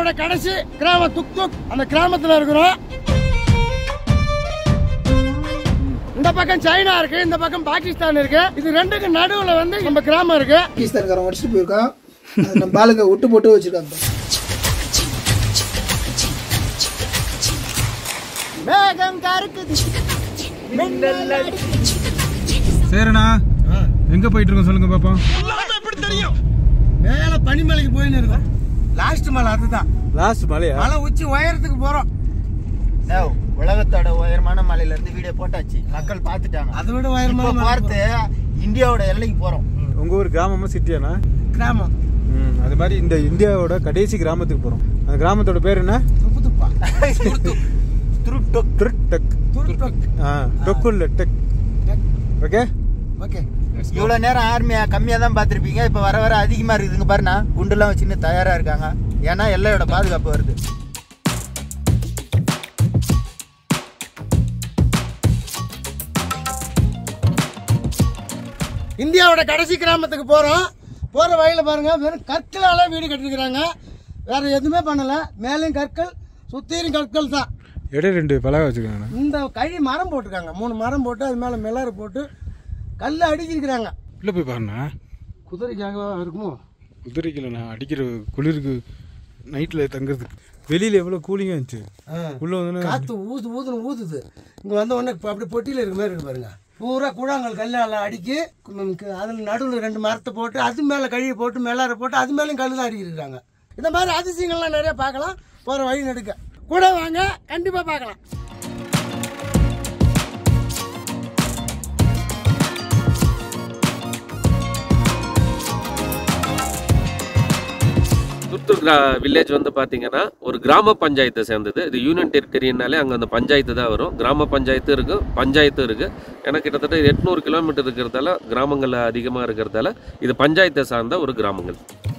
இந்தியாவோட கடைசி கிராமம் துக் துக் அந்த கிராமத்துல இருக்கிறோம் இந்த பக்கம் சைனா இருக்கு இந்த பக்கம் பாகிஸ்தான் இருக்கு இது ரெண்டுக்கு நடுவுல வந்து நம்ம கிராமம் இருக்கு பாகிஸ்தான்காரன் அடிச்சுட்டு போயிருக்கான் அது நம்ம ஆளுங்க விட்டு போட்டு வச்சிருக்காங்க மேகம் கருக்குது சரிண்ணா எங்க போயிட்டு இருக்கோம் சொல்லுங்க பாப்போம் எப்படி தெரியும் மேல பனிமலைக்கு போயின்னு இருக்கோம் லாஸ்ட் மலை அதுதான் லாஸ்ட் மலையா மலை உச்சி உயரத்துக்கு போறோம் நோ, உலகத்தோட உயரமான மலையில இருந்து வீடியோ போட்டாச்சு மக்கள் பார்த்துட்டாங்க அதை விட இப்போ உயரமான மலை பார்த்து இந்தியாவோட எல்லைக்கு போறோம் உங்க ஊர் கிராமமா சிட்டியாண்ணா கிராமம் ம் அது மாதிரி இந்த இந்தியாவோட கடைசி கிராமத்துக்கு போறோம் அந்த கிராமத்தோட பேர் என்ன துப்பு துப்பா துருட்டொக் திருட்டக் துருட்டொக் ஆ டொக்குல்ல டெக் ஓகே ஓகே இவ்வளவு நேரம் ஆர்மியா கம்மியா தான் பார்த்திருப்பீங்க இப்ப வர வர அதிகமா இருக்குதுங்க பாருண்ணா குண்டுலாம் வச்சுன்னு தயாரா இருக்காங்க ஏன்னா எல்லையோட பாதுகாப்பு வருது இந்தியாவோட கடைசி கிராமத்துக்கு போறோம் போற வழியில பாருங்க வெறும் கற்களால வீடு கட்டிருக்கிறாங்க வேற எதுவுமே பண்ணல மேலேயும் கற்கள் சுத்தியும் கற்கள் தான் இடையே ரெண்டு பலகை வச்சுருக்காங்கண்ணா இந்த கழி மரம் போட்டிருக்காங்க மூணு மரம் போட்டு அது மேல மிளறு போட்டு கல் அடுக்கிருக்கிறாங்க உள்ள போய் பாருண்ணா குதிரைக்காக இருக்குமோ குதிரைக்கலண்ணா அடிக்கிற குளிருக்கு நைட்டில் தங்குறதுக்கு வெளியில் எவ்வளோ கூலிங்காக இருந்துச்சு உள்ளே வந்து காத்து ஊது ஊதுன்னு ஊதுது இங்க வந்த உடனே இப்ப அப்படி பொட்டியில இருக்க மாதிரி இருக்கு பாருங்க பூரா கூழாங்கல் கல்லால அடுக்கி அதில் நடுவில் ரெண்டு மரத்தை போட்டு அது மேலே கழுவி போட்டு மேலார போட்டு அது மேலேயும் கல் தான் அடிக்கிருக்காங்க இந்த மாதிரி அதிசயங்கள்லாம் நிறைய பார்க்கலாம் போகிற வழி நடுக்க கூட வாங்க கண்டிப்பாக பார்க்கலாம் துர்த்தூர் கிரா வில்லேஜ் வந்து பார்த்தீங்கன்னா ஒரு கிராம பஞ்சாயத்தை சேர்ந்தது இது யூனியன் டெரிட்டரினாலே அங்கே அந்த பஞ்சாயத்து தான் வரும் கிராம பஞ்சாயத்து இருக்கும் பஞ்சாயத்து இருக்குது ஏன்னா கிட்டத்தட்ட எட்நூறு கிலோமீட்டர் இருக்கிறதால கிராமங்கள் அதிகமாக இருக்கிறதால இது பஞ்சாயத்தை சார்ந்த ஒரு கிராமங்கள்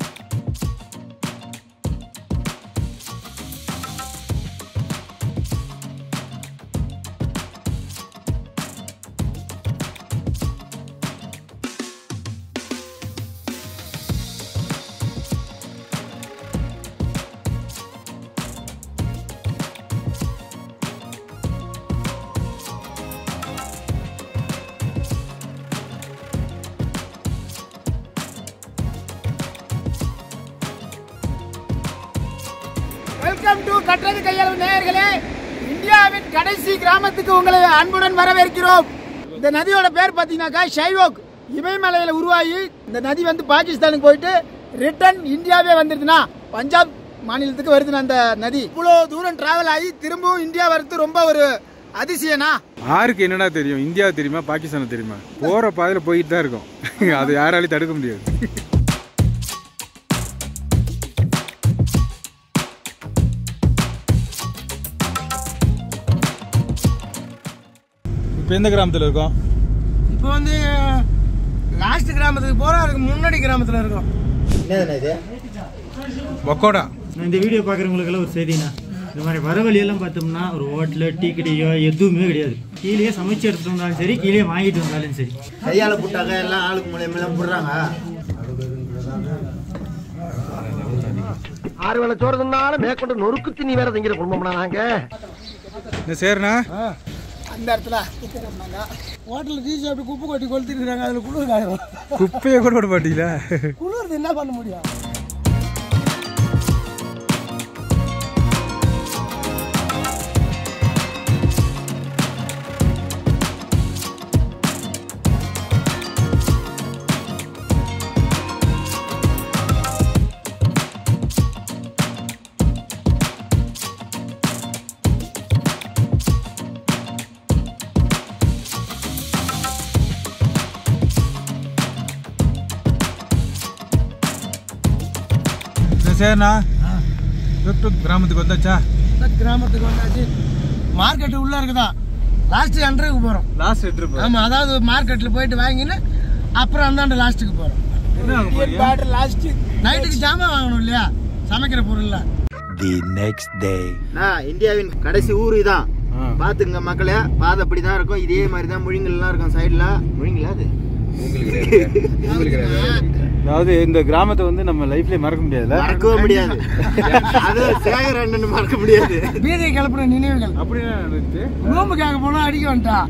வெல்கம் டு கட்டது கையளவு நேயர்களே இந்தியாவின் கடைசி கிராமத்துக்கு உங்களை அன்புடன் வரவேற்கிறோம் இந்த நதியோட பேர் பார்த்தீங்கன்னாக்கா ஷைவோக் இமயமலையில உருவாகி இந்த நதி வந்து பாகிஸ்தானுக்கு போயிட்டு ரிட்டர்ன் இந்தியாவே வந்துருதுன்னா பஞ்சாப் மாநிலத்துக்கு வருதுண்ணா அந்த நதி இவ்வளோ தூரம் டிராவல் ஆகி திரும்பவும் இந்தியா வர்றது ரொம்ப ஒரு அதிசயனா ஆருக்கு என்னடா தெரியும் இந்தியா தெரியுமா பாகிஸ்தான் தெரியுமா போகிற பாதையில் போயிட்டு தான் இருக்கும் அது யாராலையும் தடுக்க முடியாது இப்போ எந்த கிராமத்தில் இருக்கோம் இப்போ வந்து லாஸ்ட் கிராமத்துக்கு போறோம் அதுக்கு முன்னாடி கிராமத்தில் இருக்கோம் என்னதுண்ணா இது ஒக்கோடா நான் இந்த வீடியோ பார்க்குறவங்களுக்கெல்லாம் ஒரு செய்திண்ணா இந்த மாதிரி வர வழியெல்லாம் பார்த்தோம்னா ஒரு ஹோட்டலு டீ கடையோ எதுவுமே கிடையாது கீழே சமைச்சு எடுத்துட்டு வந்தாலும் சரி கீழே வாங்கிட்டு வந்தாலும் சரி கையால போட்டாங்க எல்லாம் ஆளுக்கு மூலியமெல்லாம் போடுறாங்க ஆறு வேளை சோறு தின்னாலும் மேற்கொண்டு நொறுக்கு திணி வேற திங்கிற குடும்பம்னா நாங்க இந்த சேர்ண்ணா அந்த இடத்துல குப்பை கொட்டினாங்க ஹோட்டலில் டீ சாப்பிட்டு குப்பை கொட்டி கொளுத்திருக்காங்க அதில் குளிர் காயும் குப்பையை கூட விட மாட்டீங்களா குளிர்து என்ன பண்ண முடியும் இந்த சேர்ண்ணா டுக் கிராமத்துக்கு வந்தாச்சா இந்த கிராமத்துக்கு வந்தாச்சு மார்க்கெட்டு உள்ள இருக்குதா லாஸ்ட் அண்டருக்கு போறோம் லாஸ்ட் ட்ரிப் ஆமா அதாவது மார்க்கெட்ல போயிட்டு வாங்கின்னு அப்புறம் அந்தாண்ட லாஸ்ட்டுக்கு போறோம் லாஸ்ட் நைட்டுக்கு ஜாமான் வாங்கணும் இல்லையா சமைக்கிற பொருள்ல நான் இந்தியாவின் கடைசி ஊர் இதான் பாத்துங்க மக்களே பாதை அப்படிதான் இருக்கும் இதே மாதிரி தான் முழிங்கல்லாம் இருக்கும் சைடுல முழிங்களா அது அதாவது இந்த கிராமத்தை வந்து நம்ம லைஃப்ல மறக்க முடியாதுல்ல மறக்கவே முடியாது அது சேகர் அண்ணன் மறக்க முடியாது பீதை கிளப்புன நினைவுகள் அப்படி என்ன நடந்துச்சு நோம்புக்காக போனா அடிக்க வந்துட்டான்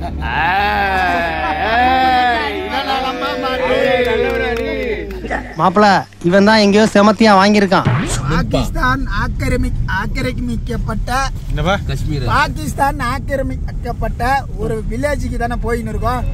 மாப்பிள இவன் தான் எங்கேயோ செமத்தியா வாங்கியிருக்கான் பாகிஸ்தான் ஆக்கிரமி ஆக்கிரமிக்கப்பட்ட என்னப்பா பாகிஸ்தான் ஆக்கிரமிக்கப்பட்ட ஒரு வில்லேஜுக்கு தானே போயின்னு இருக்கோம்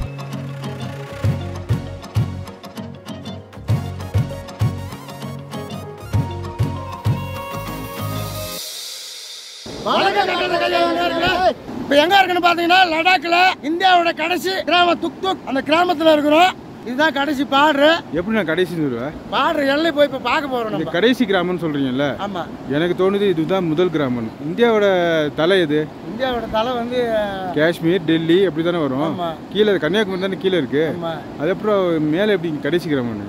இப்ப எங்க இருக்குன்னு பாத்தீங்கன்னா லடாக்ல இந்தியாவோட கடைசி கிராமம் துக் துக் அந்த கிராமத்துல இருக்கிறோம் இதுதான் கடைசி பார்டர் எப்படி நான் கடைசி சொல்லுவேன் பார்டர் எல்லை போய் இப்ப பார்க்க போறோம் இந்த நம்ம கடைசி கிராமம்னு சொல்றீங்கல்ல ஆமா எனக்கு தோணுது இதுதான் முதல் கிராமம் இந்தியாவோட தலை எது இந்தியாவோட தலை வந்து காஷ்மீர் டெல்லி அப்படி தானே வரும் ஆமா. கீழே கன்னியாகுமரி தானே கீழே இருக்கு ஆமா. அதுக்கப்புறம் மேலே எப்படி கடைசி கிராமம்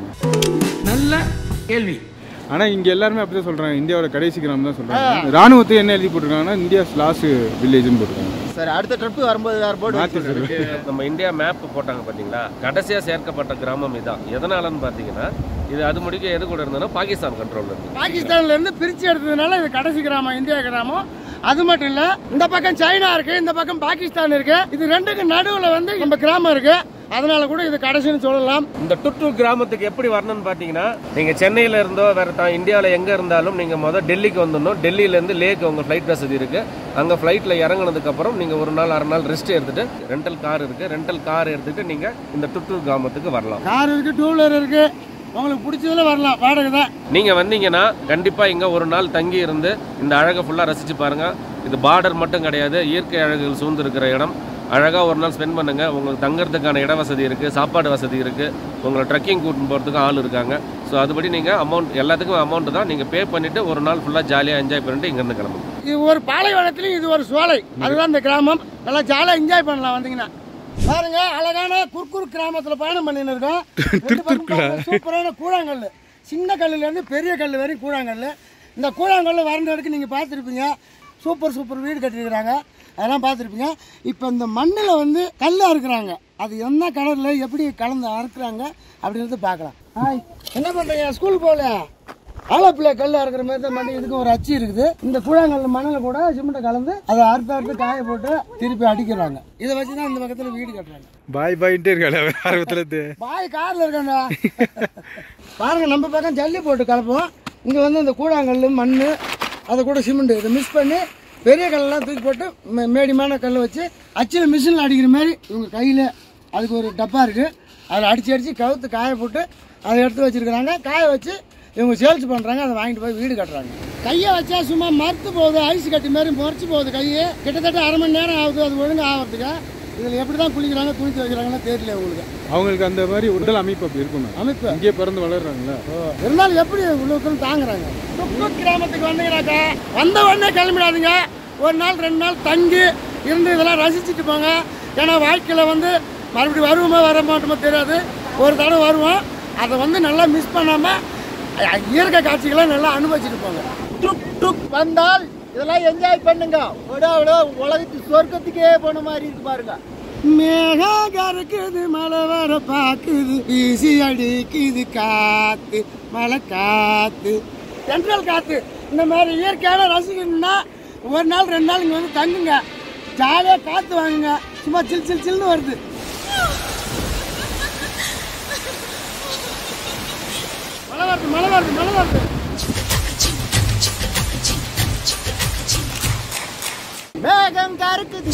நல்ல கேள்வி ஆனா இங்க எல்லாருமே அப்படிதான் சொல்றாங்க இந்தியாவோட கடைசி கிராமம் தான் சொல்றாங்க ராணுவத்தை என்ன எழுதி போட்டிருக்காங்கன்னா இந்தியா லாஸ்ட் வில்லேஜ்னு போட்டிருக்காங்க சரி அடுத்த ட்ரிப் வரும்போது வேற போர்டு மாத்தி சொல்றேன் நம்ம இந்தியா மேப் போட்டாங்க பார்த்தீங்களா கடைசியாக சேர்க்கப்பட்ட கிராமம் இதான் எதனாலன்னு பார்த்தீங்கன்னா இது அது முடிக்க எது கூட இருந்ததுன்னா பாகிஸ்தான் கண்ட்ரோலில் இருந்து பாகிஸ்தான்ல இருந்து பிரிச்சு எடுத்ததுனால இது கடைசி கிராமம் இந்தியா கிராமம் அது மட்டும் இல்ல இந்த பக்கம் சைனா இருக்கு இந்த பக்கம் பாகிஸ்தான் இருக்கு இது ரெண்டுக்கு நடுவுல வந்து நம்ம கிராமம் இருக்கு அதனால கூட இது கடைசின்னு சொல்லலாம் இந்த டுட்டூர் கிராமத்துக்கு எப்படி வரணும்னு பார்த்தீங்கன்னா நீங்கள் சென்னையில் இருந்தோ வேறு தான் இந்தியாவில் எங்கே இருந்தாலும் நீங்கள் முதல் டெல்லிக்கு வந்துடணும் டெல்லியிலேருந்து லேக் உங்கள் ஃப்ளைட் வசதி இருக்குது அங்கே ஃப்ளைட்டில் இறங்குனதுக்கப்புறம் நீங்கள் ஒரு நாள் அரை நாள் ரெஸ்ட் எடுத்துட்டு ரெண்டல் கார் இருக்குது ரெண்டல் கார் எடுத்துட்டு நீங்கள் இந்த டுட்டூர் கிராமத்துக்கு வரலாம் கார் இருக்கு டூ வீலர் இருக்கு உங்களுக்கு பிடிச்சதுல வரலாம் வாடகை தான் நீங்கள் வந்தீங்கன்னா கண்டிப்பாக இங்கே ஒரு நாள் தங்கி இருந்து இந்த அழகை ஃபுல்லாக ரசித்து பாருங்கள் இது பார்டர் மட்டும் கிடையாது இயற்கை அழகுகள் சூழ்ந்து இருக்கிற இடம் அழகாக ஒரு நாள் ஸ்பெண்ட் பண்ணுங்க உங்களுக்கு தங்கறதுக்கான இட வசதி இருக்குது சாப்பாடு வசதி இருக்குது உங்களை ட்ரெக்கிங் கூட்டின்னு போகிறதுக்கு ஆள் இருக்காங்க ஸோ அதுபடி நீங்கள் அமௌண்ட் எல்லாத்துக்கும் அமௌண்ட் தான் நீங்கள் பே பண்ணிவிட்டு ஒரு நாள் ஃபுல்லாக ஜாலியாக என்ஜாய் பண்ணிட்டு இங்கேருந்து கிளம்புங்க இது ஒரு பாலைவனத்திலும் இது ஒரு சோலை அதுதான் இந்த கிராமம் நல்லா ஜாலியா என்ஜாய் பண்ணலாம் வந்தீங்கன்னா பாருங்க அழகான குர்குர் கிராமத்துல பயணம் பண்ணின்னு இருக்கோம் ரெண்டு பக்கம் பாருங்க, சூப்பரான கூழாங்கல் சின்ன கல்லுல இருந்து பெரிய கல் வரையும் கூழாங்கல் இந்த கூழாங்கல்ல வறண்ட இடத்துக்கு நீங்க பார்த்துருப்பீங்க சூப்பர் சூப்பர் வீடு கட்டியிருக்கிறாங்க அதெல்லாம் பார்த்துருப்பீங்க இப்போ இந்த மண்ணில் வந்து கல் அறுக்குறாங்க அது என்ன கலரில் எப்படி கலந்து அறுக்குறாங்க அப்படின்றத பார்க்கலாம் ஹாய் என்ன பண்ணுறீங்க ஸ்கூல் போகல ஆலப்பிள்ளை கல் அறுக்கிற மாதிரி தான் மண்ணு இதுக்கு ஒரு அச்சு இருக்குது இந்த கூழாங்கல் மண்ணில் கூட சிமெண்ட்டை கலந்து அதை அறுத்து அறுத்து காய போட்டு திருப்பி அடிக்கிறாங்க இதை வச்சு தான் இந்த பக்கத்தில் வீடு கட்டுறாங்க பாய் பாயின்ட்டே இருக்காள ஆர்வத்துல இருந்து. பாய் காரில் இருக்காண்டா பாருங்க நம்ம பக்கம் ஜல்லி போட்டு கலப்போம் இங்கே வந்து இந்த கூழாங்கல் மண் அதை கூட சிமெண்ட் இதை மிக்ஸ் பண்ணி பெரிய கல்லெல்லாம் தூக்கி போட்டு மே- மேடிமான கல்லை வச்சு அச்சில் மிஷினில் அடிக்கிற மாதிரி இவங்க கையில் அதுக்கு ஒரு டப்பா இருக்குது அதில் அடித்து அடித்து கவுத்து காய போட்டு அதை எடுத்து வச்சிருக்கிறாங்க காய வச்சு இவங்க சேல்ஸ் பண்ணுறாங்க அதை வாங்கிட்டு போய் வீடு கட்டுறாங்க கையை வச்சா சும்மா மறுத்து போகுது ஐஸ் கட்டி மாதிரி முறைச்சி போகுது கையை கிட்டத்தட்ட அரை மணி நேரம் ஆகுது அது ஒழுங்கு ஆகிறதுக்கு இதில் எப்படி தான் குளிக்கிறாங்க குளித்து வைக்கிறாங்கன்னு தெரியல உங்களுக்கு அவங்களுக்கு அந்த மாதிரி உடல் அமைப்பு அப்படி இருக்கணும் அமைப்பு இங்கே பிறந்து வளர்றாங்களா இருந்தாலும் எப்படி இவ்வளோக்கள் தாங்குறாங்க துக்கு கிராமத்துக்கு வந்தீங்கன்னாக்கா வந்த உடனே கிளம்பிடாதீங்க ஒரு நாள் ரெண்டு நாள் தங்கி இருந்து இதெல்லாம் ரசிச்சுட்டு போங்க ஏன்னா வாழ்க்கையில் வந்து மறுபடியும் வருவோமா வர மாட்டோமோ தெரியாது ஒரு தடவை வருவோம் அதை வந்து நல்லா மிஸ் பண்ணாமல் இயற்கை காட்சிகளை நல்லா அனுபவிச்சுட்டு போங்க டுக் டுக் வந்தால் இதெல்லாம் என்ஜாய் பண்ணுங்க விட விட உலகத்து சொர்க்கத்துக்கே போன மாதிரி இருக்கு பாருங்க மேகம் கருக்குது மழை வர பாக்குது வீசி அடிக்குது காத்து மழை காத்து தென்றல் காத்து இந்த மாதிரி இயற்கையான ரசிக்கணும்னா ஒரு நாள் ரெண்டு நாள் இங்க வந்து தங்குங்க ஜாலியா காத்து வாங்குங்க சும்மா சில் சில் சில்னு வருது மழை வருது மழை வருது மழை வருது மேகம் கருக்குது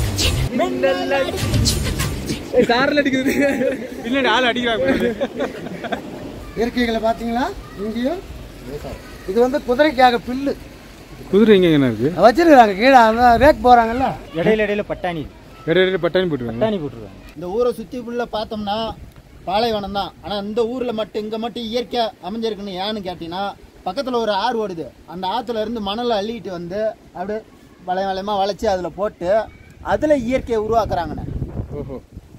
கார்ல அடிக்குது பின்னாடி ஆள் அடிக்கிறாங்க இயற்கைகளை பார்த்தீங்களா இங்கேயும் இது வந்து குதிரைக்காக பில்லு குதிரை எங்க என்ன இருக்கு வச்சிருக்காங்க கீழே அந்த ரேக் போறாங்கல்ல இடையில இடையில பட்டாணி இடையில பட்டாணி போட்டுருவாங்க பட்டாணி போட்டுருவாங்க இந்த ஊரை சுத்தி ஃபுல்லா பார்த்தோம்னா பாலைவனம் தான் ஆனா இந்த ஊர்ல மட்டும் இங்க மட்டும் இயற்கை அமைஞ்சிருக்குன்னு ஏன்னு கேட்டீங்கன்னா பக்கத்துல ஒரு ஆறு ஓடுது அந்த ஆத்துல இருந்து மணலை அள்ளிட்டு வந்து அப்படியே வளைய வளையமா வளைச்சு அதுல போட்டு அதுல இயற்கையை உருவாக்குறாங்கண்ணே ஓஹோ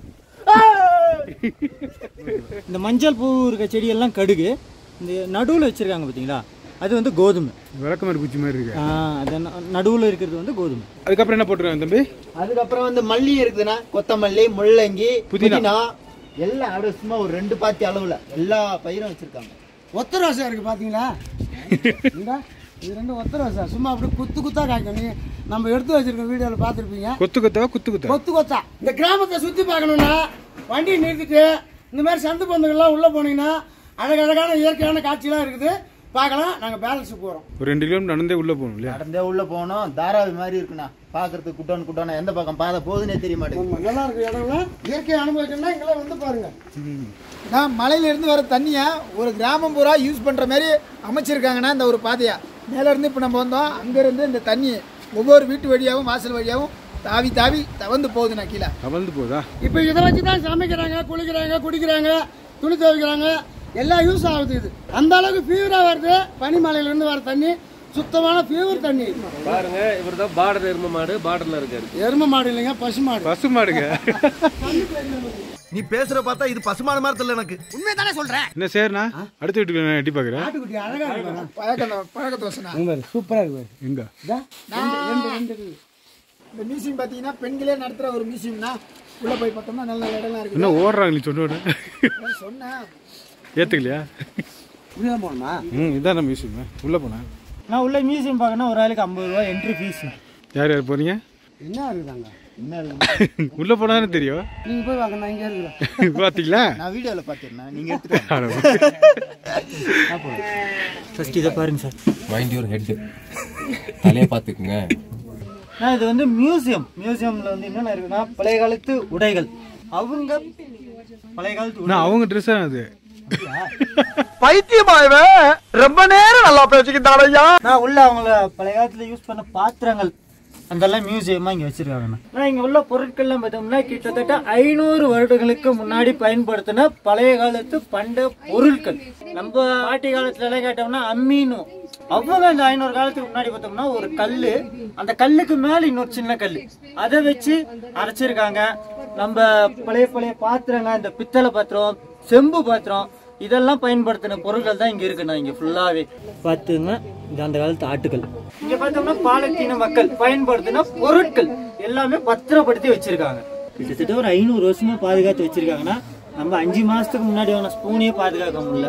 இந்த மஞ்சள் பூ இருக்க செடியெல்லாம் கடுகு இந்த நடுவில் வச்சிருக்காங்க பார்த்தீங்களா அது வந்து கோதுமை விளக்கமாறு குச்சி மாதிரி இருக்கு ஆ, அது நடுவில் இருக்கிறது வந்து கோதுமை அதுக்கப்புறம் என்ன போட்டுருக்காங்க தம்பி அதுக்கப்புறம் வந்து மல்லி இருக்குதுண்ணா கொத்தமல்லி முள்ளங்கி புதினா. புதினா எல்லாம் அப்படியே சும்மா ஒரு ரெண்டு பாத்தி அளவுல எல்லா பயிரும் வச்சிருக்காங்க ஒத்த ரோசா இருக்கு பாத்தீங்களா இந்தா, இது ரெண்டும் ஒத்த ரோசா சும்மா அப்படியே குத்து குத்தா காய்க்கும் நீ நம்ம எடுத்து வச்சிருக்க வீடியோவில் பார்த்துருப்பீங்க கொத்து கொத்தா குத்து குத்தா கொத்து கொத்தா இந்த கிராமத்தை சுத்தி பார்க்கணும்னா வண்டியை நிறுத்திட்டு இந்த மாதிரி சந்து பந்துகள்லாம் உள்ள போனீங்கன்னா அழகழகான இயற்கையான காட்சிலாம் இருக்குது பார்க்கலாம் நாங்கள் பேலன்ஸ் போகிறோம் ஒரு ரெண்டு கிலோமீட்டர் நடந்தே உள்ள போகணும் இல்லையா நடந்தே உள்ள போனோம் தாராவி மாதிரி இருக்குண்ணா பாக்குறதுக்கு குட்டோன் குட்டோன எந்த பக்கம் பாதை போகுதுன்னே தெரிய மாட்டேங்குது நல்லா இருக்கு இடம்லாம் இயற்கை அனுபவிக்கணும்னா இங்கெல்லாம் வந்து பாருங்க நான் மலையிலேருந்து வர தண்ணியை ஒரு கிராமம் பூரா யூஸ் பண்ணுற மாதிரி அமைச்சிருக்காங்கன்னா இந்த ஒரு பாதையா மேலேருந்து இப்போ நம்ம வந்தோம் அங்கேருந்து இந்த தண்ணி ஒவ்வொரு வீட்டு வழியாகவும் வாசல் வழியாகவும் தாவி தாவி தவந்து போகுதுண்ணா கீழே கவர்ந்து போதா இப்போ இதை வச்சு தான் சமைக்கிறாங்க குளிக்கிறாங்க குடிக்கிறாங்க துணி துவைக்கிறாங்க எல்லாம் யூஸ் ஆகுது இது அந்த அளவுக்கு ஃபீவராக வருது பனிமலையிலேருந்து வர தண்ணி சுத்தமான பியூர் தண்ணி பாருங்க இவர் தான் பார்டர் எரும மாடு பார்டர்ல இருக்காரு எரும மாடு இல்லைங்க பசு மாடு பசு மாடுங்க நீ பேசுற பார்த்தா இது பசுமான மாதிரி தெரியல எனக்கு உண்மையை சொல்றேன் என்ன சரிண்ணா அடுத்த வீட்டுக்கு நான் எட்டி பார்க்குறேன் ஆட்டுக்குட்டி அழகா இருக்கு பழக்க பழக்க தோசை சூப்பராக இருக்கு எங்க இந்த மியூசியம் பார்த்தீங்கன்னா பெண்களே நடத்துற ஒரு மியூசியம்னா உள்ள போய் பார்த்தோம்னா நல்ல இடம்லாம் இருக்கு என்ன ஓடுறாங்க நீ சொன்னோட நான் சொன்னேன் ஏத்துக்கலையா ம் இதான் நம்ம மியூசியம் உள்ள போனேன் நான் உள்ள மியூசியம் பார்க்கணும் ஒரு ஆளுக்கு ஐம்பது ரூபா என்ட்ரி ஃபீஸ் யார் யார் போறீங்க என்ன இருக்குதாங்க உள்ள போனாதானே தெரியும் நீங்க போய் வாங்க நான் இங்கே இருக்கிறேன் பாத்தீங்களா நான் வீடியோல பாத்துருந்தேன் நீங்க எடுத்துட்டு ஃபர்ஸ்ட் இதை பாருங்க சார் மைண்ட் யூர் ஹெட் தலையை பார்த்துக்குங்க நான் இது வந்து மியூசியம் மியூசியம்ல வந்து என்னென்ன இருக்குன்னா பழைய காலத்து உடைகள் அவங்க பழைய காலத்து உடை நான் அவங்க ட்ரெஸ் அது பைத்தியமாயவன் ரொம்ப நேரம் நல்லா பேசிக்கிட்டாரையா நான் உள்ள அவங்கள பழைய காலத்துல யூஸ் பண்ண பாத்திரங்கள் அதெல்லாம் மியூசியமா இங்க வச்சிருக்காங்க நான் இங்க உள்ள பொருட்கள்லாம் பார்த்தோம்னா கிட்டத்தட்ட ஐநூறு வருடங்களுக்கு முன்னாடி பயன்படுத்தின பழைய காலத்து பண்ட பொருட்கள் நம்ம பாட்டி காலத்துல எல்லாம் கேட்டோம்னா அம்மின்னு அவங்க அந்த ஐநூறு காலத்துக்கு முன்னாடி பார்த்தோம்னா ஒரு கல்லு அந்த கல்லுக்கு மேல இன்னொரு சின்ன கல்லு அதை வச்சு அரைச்சிருக்காங்க நம்ம பழைய பழைய பாத்திரங்க இந்த பித்தளை பாத்திரம் செம்பு பாத்திரம் இதெல்லாம் பயன்படுத்தின பொருட்கள் தான் இங்க இருக்குண்ணா இங்க ஃபுல்லாவே பாத்துங்க இது அந்த காலத்து ஆட்டுகள் இங்க பார்த்தோம்னா பாலத்தீன மக்கள் பயன்படுத்தின பொருட்கள் எல்லாமே பத்திரப்படுத்தி வச்சிருக்காங்க கிட்டத்தட்ட ஒரு ஐநூறு வருஷமா பாதுகாத்து வச்சிருக்காங்கன்னா நம்ம அஞ்சு மாசத்துக்கு முன்னாடி வாங்கின ஸ்பூனையே பாதுகாக்க முடியல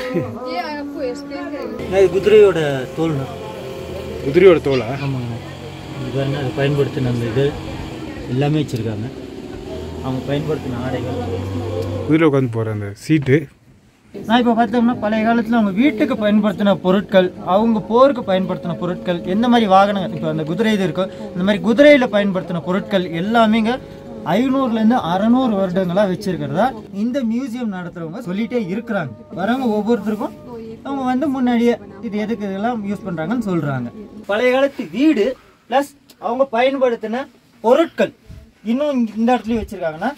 இது குதிரையோட தோல்னா குதிரையோட தோலா ஆமாங்க இது பாருங்க அதை பயன்படுத்தின அந்த இது எல்லாமே வச்சிருக்காங்க அவங்க பயன்படுத்தின ஆடைகள் குதிரை உட்காந்து போற அந்த சீட்டு நான் இப்போ பார்த்தோம்னா பழைய காலத்தில் அவங்க வீட்டுக்கு பயன்படுத்தின பொருட்கள் அவங்க போருக்கு பயன்படுத்தின பொருட்கள் எந்த மாதிரி வாகனங்கள் இப்போ அந்த குதிரை இது இருக்கோ இந்த மாதிரி குதிரையில் பயன்படுத்தின பொருட்கள் எல்லாமேங்க ஐநூறுலேருந்து அறநூறு வருடங்களாக வச்சிருக்கிறதா இந்த மியூசியம் நடத்துகிறவங்க சொல்லிட்டே இருக்கிறாங்க வரவங்க ஒவ்வொருத்தருக்கும் அவங்க வந்து முன்னாடியே இது எதுக்கு இதெல்லாம் யூஸ் பண்ணுறாங்கன்னு சொல்கிறாங்க பழைய காலத்து வீடு ப்ளஸ் அவங்க பயன்படுத்தின பொருட்கள் இன்னும் இந்த இடத்துலயும் வச்சிருக்காங்கன்னா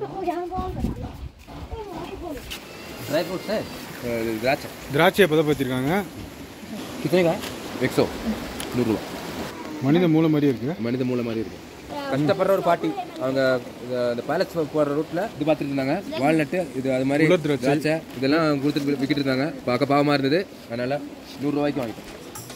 ड्राई फ्रूट है द्राक्षा திராட்சையை பதப்படுத்திருக்காங்க कितने का है एक सौ நூறுரூவா மனித மூளை மாதிரியே இருக்கு மனித மூளை மாதிரி இருக்கும் கஷ்டப்படுற ஒரு பாட்டி அவங்க இந்த- இந்த பேலஸ் போகிற ரூட்டில் இது பார்த்துட்டு இருந்தாங்க வால்நட்டு இது அது மாதிரி உலர் திராட்சை. திராட்சை இதெல்லாம் கொடுத்துட்டு விற்கிட்டு இருந்தாங்க பார்க்க பாவமாக இருந்தது அதனால் நூறுரூவாய்க்கு வாங்கிட்டோம்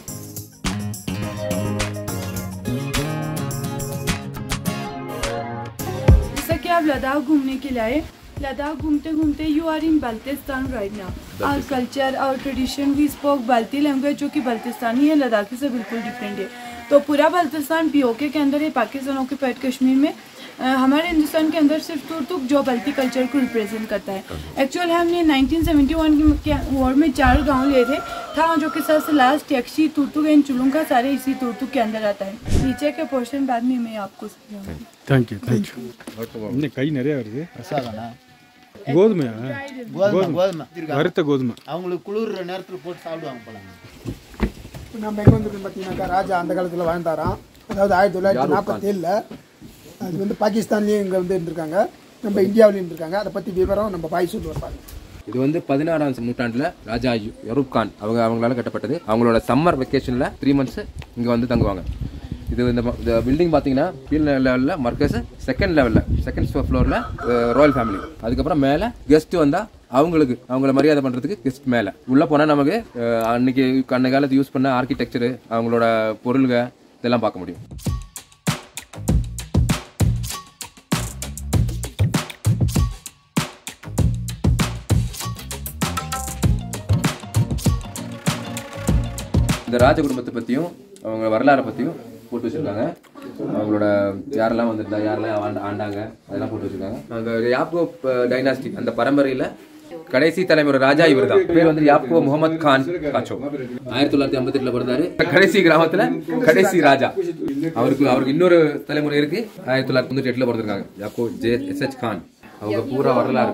जैसा कि आप लद्दाख घूमने के लिए आए लद्दाख घूमते घूमते you are in Baltistan right now our culture our tradition we spoke Balti language जो कि बल्तिस्तानी है लद्दाखी से बिल्कुल डिफरेंट है तो पूरा बल्तिस्तान पीओके के अंदर है पाकिस्तान ऑक्यूपाइड कश्मीर में अ, हमारे हिंदुस्तान के अंदर सिर्फ तुर्तुक जो बल्ती कल्चर को रिप्रेजेंट करता है एक्चुअल हमने 1971 के वॉर में चार गांव लिए थे था जो कि सबसे लास्ट यक्षी तुर्तुक एंड चुलुंगा सारे इसी तुर्तुक के अंदर आता है नीचे के पोर्शन बाद में मैं आपको समझाऊंगी தேங்க்யூ தேங்க்யூ இன்னும் கை நிறைய வருது பிரசாதம்னா கோதுமையா கோதுமை கோதுமை வறுத்த கோதுமை அவங்களுக்கு குளிர்ற நேரத்துல போட்டு சாப்பிடுவாங்க போல இப்போ நம்ம எங்கே வந்துருக்கோம் பார்த்தீங்கன்னாக்கா ராஜா அந்த காலத்தில் வாழ்ந்தாராம் அதாவது ஆயிரத்தி தொள்ளாயிரத்தி நாற்பத்தி ஏழில் அது வந்து பாகிஸ்தான்லேயும் இங்கே வந்து இருந்திருக்காங்க நம்ம இந்தியாவிலையும் இருந்திருக்காங்க அதை பற்றி விவரம் நம்ம பாய் சொல்லுவார் பாருங்க இது வந்து பதினாறாம் நூற்றாண்டில் ராஜா யரூப் கான் அவங்க அவங்களால கட்டப்பட்டது அவங்களோட சம்மர் வெக்கேஷனில் த்ரீ மந்த்ஸ் இங்கே வந்து தங்குவாங்க இது இந்த ம- இந்த பில்டிங் பார்த்தீங்கன்னா கீழ் லெவலில் மர்க்கஸ் செகண்ட் லெவலில் செகண்ட் ஃப்ளோரில் ராயல் ஃபேமிலி அதுக்கப்புறம் மேலே கெஸ்ட் வந்தால் அவங்களுக்கு அவங்கள மரியாதை பண்ணுறதுக்கு கெஸ்ட் மேலே உள்ளே போனால் நமக்கு அஹ், அன்னைக்கு அன்னை காலத்து யூஸ் பண்ண ஆர்கிடெக்சரு அவங்களோட பொருள்க இதெல்லாம் பார்க்க முடியும் இந்த ராஜ குடும்பத்தை பற்றியும் அவங்க வரலாறை பற்றியும் போட்டு வச்சிருக்காங்க அவங்களோட யாரெல்லாம் வந்திருந்தா யாரெல்லாம் ஆண்ட- ஆண்டாங்க அதெல்லாம் போட்டு வச்சிருக்காங்க அந்த யாப்கோ டைனாஸ்டி அந்த பரம்பரையில் கடைசி தலைமுறை ராஜா இவர் தான் பேர் வந்து யாப்கோ முகமது கான் காச்சோ ஆயிரத்தி தொள்ளாயிரத்தி ஐம்பத்தி எட்டுல பிறந்தாரு கடைசி கிராமத்துல கடைசி ராஜா அவருக்கு அவருக்கு இன்னொரு தலைமுறை இருக்கு ஆயிரத்தி தொள்ளாயிரத்தி தொண்ணூற்றி எட்டுல பிறந்திருக்காங்க யாப்கோ ஜே எஸ் எச் கான் அவங்க பூரா வரலாறு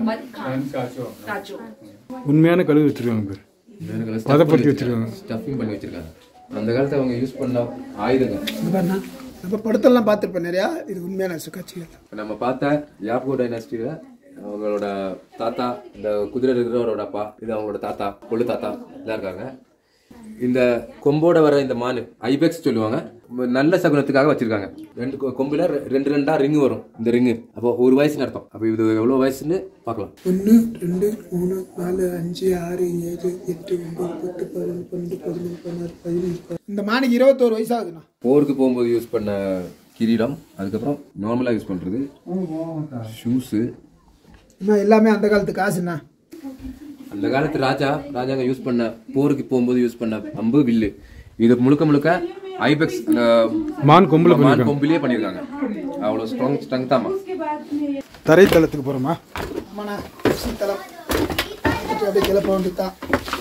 உண்மையான கழுவு வச்சிருக்காங்க பேர் பதப்படுத்தி வச்சிருக்காங்க ஸ்டஃபிங் பண்ணி வச்சிருக்காங்க அந்த காலத்துல அவங்க யூஸ் பண்ண ஆயுதங்கள் இது பாருண்ணா நம்ம படத்தெல்லாம் பார்த்துருப்பேன் நிறையா இது உண்மையான சுக்காட்சிகள் இப்ப நம்ம பார்த்த யாப்கோ டைனாஸ்டியில அவங்களோட தாத்தா இந்த குதிரை இருக்கிறவரோட அப்பா இது அவங்களோட தாத்தா கொள்ளு தாத்தா எல்லாம் இருக்காங்க இந்த கொம்போட வர இந்த மானு ஐபெக்ஸ் சொல்லுவாங்க நல்ல சகுனத்துக்காக வச்சிருக்காங்க ரெண்டு கொ- கொம்புல ரெ- ரெண்டு ரெண்டா ரிங் வரும் இந்த ரிங்கு அப்போ ஒரு வயசுன்னு அர்த்தம் அப்போ இது எவ்வளவு வயசுன்னு பார்க்கலாம் ஒன்று ரெண்டு மூணு நாலு அஞ்சு ஆறு ஏழு எட்டு ஒன்பது பத்து பதினொன்று பன்னெண்டு பதிமூணு பதினாறு பதினஞ்சு இந்த மானுக்கு இருபத்தோரு வயசாகுதுண்ணா போருக்கு போகும்போது யூஸ் பண்ண கிரீடம் அதுக்கப்புறம் நார்மலாக யூஸ் பண்ணுறது ஷூஸு இன்னும் எல்லாமே அந்த காலத்து காசுண்ணா அந்த காலத்து ராஜா ராஜாங்க யூஸ் பண்ண போருக்கு போகும்போது யூஸ் பண்ண அம்பு வில்லு இது முழுக்க முழுக்க ஐபெக்ஸ் அந்த மான் கொம்புல மான் பண்ணிருக்காங்க. கொம்பிலே பண்ணியிருக்காங்க அவ்வளோ ஸ்ட்ராங் ஸ்ட்ரெங்க் தாமா தரைத்தளத்துக்கு போறோமா ஆமாண்ணா சீத்தலம் அப்படியே கிளப்ப வேண்டியதுதான்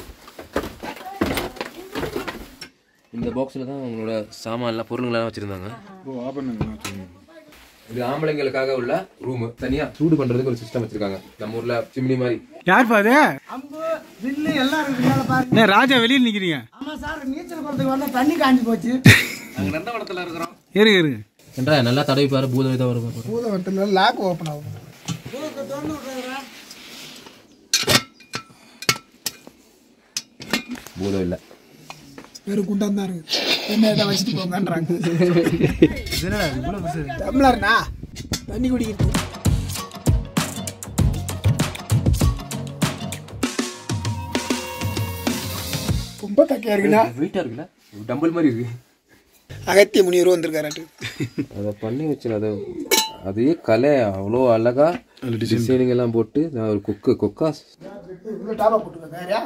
இந்த பாக்ஸில் தான் அவங்களோட சாமான்லாம் பொருளுங்களாம் வச்சுருந்தாங்க இது ஆம்பளைங்களுக்காக உள்ள ரூமு தனியா சூடு பண்றதுக்கு ஒரு சிஸ்டம் வச்சிருக்காங்க நம்ம ஊர்ல சிம்னி மாதிரி யார் பாது அம்பு வில்லு எல்லாம் இருக்கு மேல பாருங்க என்ன ராஜா வெளியில் நிக்கிறீங்க ஆமா சார் நீச்சல் குளத்துக்கு வந்தா தண்ணி காஞ்சி போச்சு இருங்க இருங்க என்றா நல்லா தடவி பாரு பூதம் இதாக வரும் பூதவரத்தில் லாக் ஓப்பன் ஆகும் பூதம் இல்லை வெறும் குண்டான் தான் இருக்கு என்ன இதை வச்சுட்டு போங்கன்றாங்க டம்ளர்ண்ணா தண்ணி குடிக்கிறது ரொம்ப தக்கையா இருக்குண்ணா வெயிட்டா இருக்குல்ல டம்பிள் மாதிரி இருக்கு அகத்திய முனிவர் வந்திருக்காரு அதை பண்ணி வச்சு அதை அதே கலை அவ்வளோ அழகா டிசைனிங் எல்லாம் போட்டு நான் ஒரு கொக்கு கொக்கா இவ்வளோ டாபா போட்டுருக்காங்க வேறயா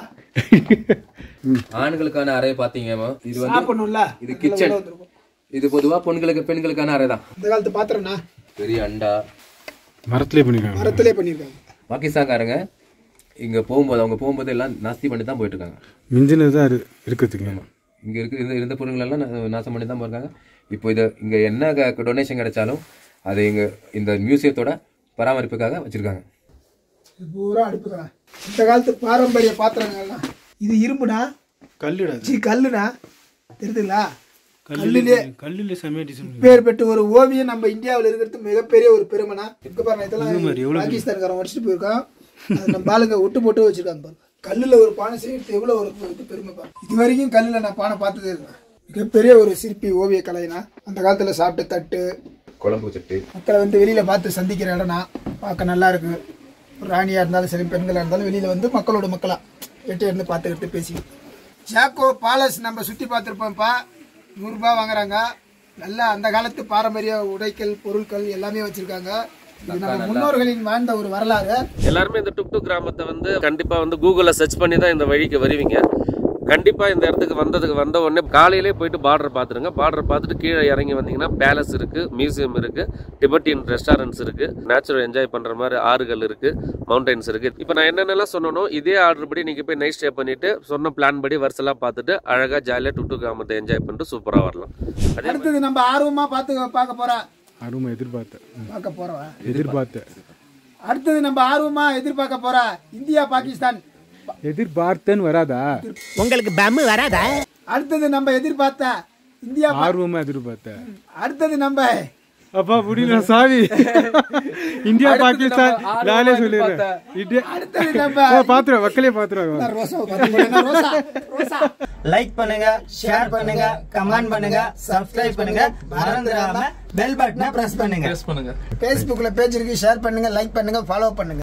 ஆண்களுக்கான அறை பாத்தீங்க இது வந்து சாப்பிடணும்ல இது கிச்சன் இது பொதுவா பெண்களுக்கு பெண்களுக்கான அறை தான் இந்த காலத்து பாத்திரம்ண்ணா பெரிய அண்டா மரத்திலே பண்ணிருக்காங்க மரத்திலே பண்ணியிருக்காங்க பாகிஸ்தான்காரங்க இங்க போகும்போது அவங்க போகும்போது எல்லாம் நாஸ்தி பண்ணி தான் போயிட்டு இருக்காங்க மிஞ்சினது தான் இரு- இருக்கிறதுக்கு இங்க இருக்கு இருந்த இருந்த பொருட்கள் எல்லாம் நா- நாசம் பண்ணி தான் போயிருக்காங்க இப்போ இதை இங்க என்ன டொனேஷன் கிடைச்சாலும் அதை இங்க இந்த மியூசியத்தோட பராமரிப்புக்காக வச்சிருக்காங்க இது பூரா அடுப்புதான் இந்த காலத்து பாரம்பரிய பாத்திரங்கள்லாம் இது இரும்புனா கல்லுடா சி கல்லுனா தெரியுதுங்களா கல்லுலே கல்லுல செமையா டிசைன் பேர் பெற்ற ஒரு ஓவியம் நம்ம இந்தியாவில் இருக்கிறது மிகப்பெரிய ஒரு பெருமைனா இங்க பாருங்க இதெல்லாம் பாகிஸ்தான்காரன் உடச்சிட்டு போயிருக்கான் அது நம்ம ஆளுங்க ஒட்டு போட்டு வச்சிருக்காங்க பாருங்க கல்லுல ஒரு பானை செய்யறது எவ்வளவு ஒரு இது பெருமை பாருங்க இது வரைக்கும் கல்லுல நான் பானை பார்த்ததே இல்லை மிகப்பெரிய ஒரு சிற்பி ஓவிய கலைனா அந்த காலத்துல சாப்பிட்ட தட்டு குழம்பு சட்டு மக்களை வந்து வெளியில பார்த்து சந்திக்கிற இடம்னா பார்க்க நல்லா இருக்கு ஒரு ராணியா இருந்தாலும் சரி பெண்களா இருந்தாலும் வெளியில வந்து மக்களோட மக்களா எட்டு இருந்து பார்த்துக்கிட்டு பேசி ஜாக்கோ பாலஸ் நம்ம சுத்தி பார்த்துருப்போம்ப்பா நூறுரூபா வாங்குறாங்க நல்லா அந்த காலத்து பாரம்பரிய உடைகள் பொருட்கள் எல்லாமே வச்சிருக்காங்க இது நம்ம முன்னோர்களின் வாழ்ந்த ஒரு வரலாறு எல்லாருமே இந்த டுக் டுக் கிராமத்தை வந்து கண்டிப்பா வந்து கூகுளில் சர்ச் பண்ணி தான் இந்த வழிக்கு வருவீங்க கண்டிப்பா இந்த இடத்துக்கு வந்ததுக்கு வந்த உடனே காலையிலே போயிட்டு பார்டர் பார்த்துருங்க பார்டர் பார்த்துட்டு கீழே இறங்கி வந்தீங்கன்னா பேலஸ் இருக்கு மியூசியம் இருக்கு டிபெட்டியன் ரெஸ்டாரண்ட்ஸ் இருக்கு நேச்சுரல் என்ஜாய் பண்ற மாதிரி ஆறுகள் இருக்கு மவுண்டைன்ஸ் இருக்கு இப்போ நான் என்னென்னலாம் சொன்னனோ இதே ஆர்டர் படி நீங்க போய் நைட் ஸ்டே பண்ணிட்டு சொன்ன பிளான் படி வருஷம்லாம் பார்த்துட்டு அழகா ஜாலியாக டுக் டுக் கிராமத்தை என்ஜாய் பண்ணிட்டு சூப்பரா வரலாம் அதே அடுத்தது நம்ம ஆர்வமா பார்த்து பார்க்க போறோம் அருமை எதிர்பார்த்தேன் பார்க்க போறோம் எதிர்பார்த்தேன் அடுத்தது நம்ம ஆர்வமா எதிர்பார்க்க போற இந்தியா பாகிஸ்தான் எதிர்பார்த்தேன்னு வராதா உங்களுக்கு பம்மு வராதா அடுத்தது நம்ம எதிர்பார்த்த இந்தியா பா- ஆர்வமா எதிர்பார்த்தேன் அடுத்தது நம்ம அப்பா முடியல சாவி இந்தியா பாகிஸ்தான் நானே சொல்லிடுறேன் இந்தியா அடுத்தது நம்ம பாத்துருவேன் மக்களே பாத்துருவாங்க ரோசாவை பார்த்து போடுங்க. ரோசா ரோசா லைக் பண்ணுங்க ஷேர் பண்ணுங்க கமெண்ட் பண்ணுங்க சப்ஸ்கிரைப் பண்ணுங்க மறந்துடாம பெல் பட்டனை பிரஸ் பண்ணுங்க ஃபேஸ்புக்ல பேஜ் இருக்கு ஷேர் பண்ணுங்க லைக் பண்ணுங்க ஃபாலோ பண்ணுங்க